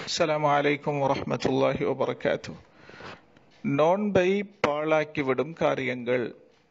அஸ்ஸலாமு அலைக்கும் வரஹ்மத்துல்லாஹி வபரகாத்து நோன்பை பாழாக்கிவிடும் காரியங்கள்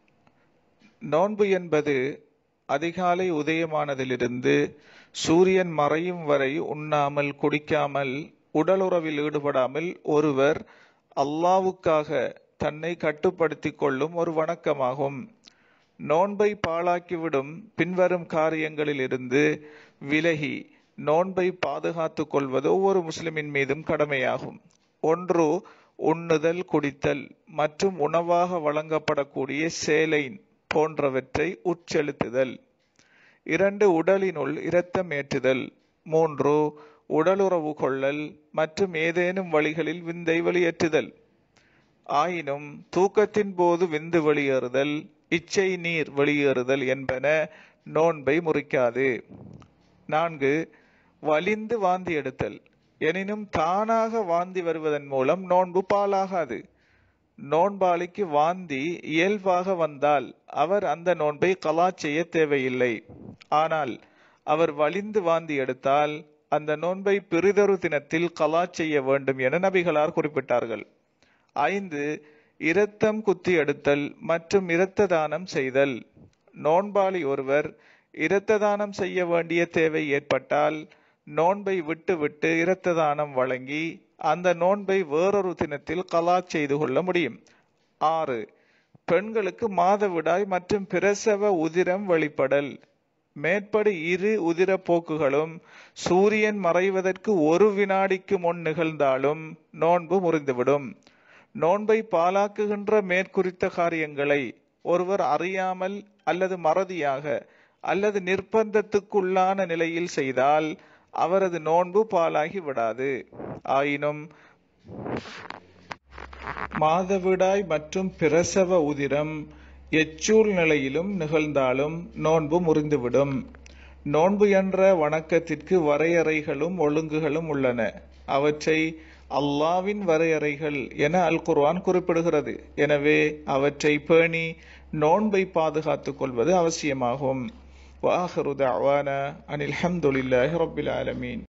நோன்பு என்பது அதிகாலை உதயமானதிலிருந்து சூரியன் மறையும் வரை உண்ணாமல் குடிக்காமல் உடலுறவில் ஈடுபடாமல் ஒருவர் அல்லாவுக்காக தன்னை கட்டுப்படுத்திக் கொள்ளும் ஒரு வணக்கமாகும் நோன்பை பாழாக்கிவிடும் பின்வரும் காரியங்களிலிருந்து விலகி நோன்பை பாதுகாத்துக் கொள்வது ஒவ்வொரு முஸ்லிமின் மீதும் கடமையாகும் ஒன்று உண்ணுதல் குடித்தல் மற்றும் உணவாக வழங்கப்படக்கூடிய சேலைன் போன்றவற்றை உட்செலுத்துதல் இரண்டு உடலினுள் இரத்தம் ஏற்றுதல் மூன்று உடலுறவு கொள்ளல் மற்றும் ஏதேனும் வழிகளில் விந்தை வெளியேற்றுதல் ஆயினும் தூக்கத்தின் போது விந்து வெளியேறுதல் இச்சை நீர் வெளியேறுதல் என்பன நோன்பை முறிக்காது நான்கு வலிந்து வாந்தி எடுத்தல் எனினும் தானாக வாந்தி வருவதன் மூலம் நோன்பு பாலாகாது நோன்பாளிக்கு வாந்தி இயல்பாக வந்தால் அவர் அந்த நோன்பை கலா செய்ய தேவையில்லை ஆனால் அவர் வலிந்து வாந்தி எடுத்தால் அந்த நோன்பை பிறிதொரு தினத்தில் கலா செய்ய வேண்டும் என நபிகளார் குறிப்பிட்டார்கள் ஐந்து இரத்தம் குத்தி எடுத்தல் மற்றும் இரத்த தானம் செய்தல் நோன்பாளி ஒருவர் இரத்த தானம் செய்ய வேண்டிய தேவை ஏற்பட்டால் நோன்பை விட்டு விட்டு இரத்த தானம் வழங்கி அந்த நோன்பை வேறொரு தினத்தில் கலா செய்து கொள்ள முடியும் ஆறு பெண்களுக்கு மாதவிடாய் மற்றும் பிரசவ உதிரம் வெளிப்படல் மேற்படி இரு உதிர போக்குகளும் சூரியன் மறைவதற்கு ஒரு வினாடிக்கு முன் நிகழ்ந்தாலும் நோன்பு முறிந்துவிடும் நோன்பை பாலாக்குகின்ற மேற்குறித்த காரியங்களை ஒருவர் அறியாமல் அல்லது மறதியாக அல்லது நிர்பந்தத்துக்குள்ளான நிலையில் செய்தால் அவரது நோன்பு பாலாகி விடாது ஆயினும் மாதவிடாய் மற்றும் பிரசவ உதிரம் எச்சூல் நிலையிலும் நிகழ்ந்தாலும் நோன்பு முறிந்துவிடும் நோன்பு என்ற வணக்கத்திற்கு வரையறைகளும் ஒழுங்குகளும் உள்ளன அவற்றை அல்லாவின் வரையறைகள் என அல் குர்ஆன் குறிப்பிடுகிறது எனவே அவற்றை பேணி நோன்பை பாதுகாத்துக் கொள்வது அவசியமாகும் வாஹரு தஅவானா அனில் ஹம்துலில்லாஹி ரப்பில் ஆலமீன்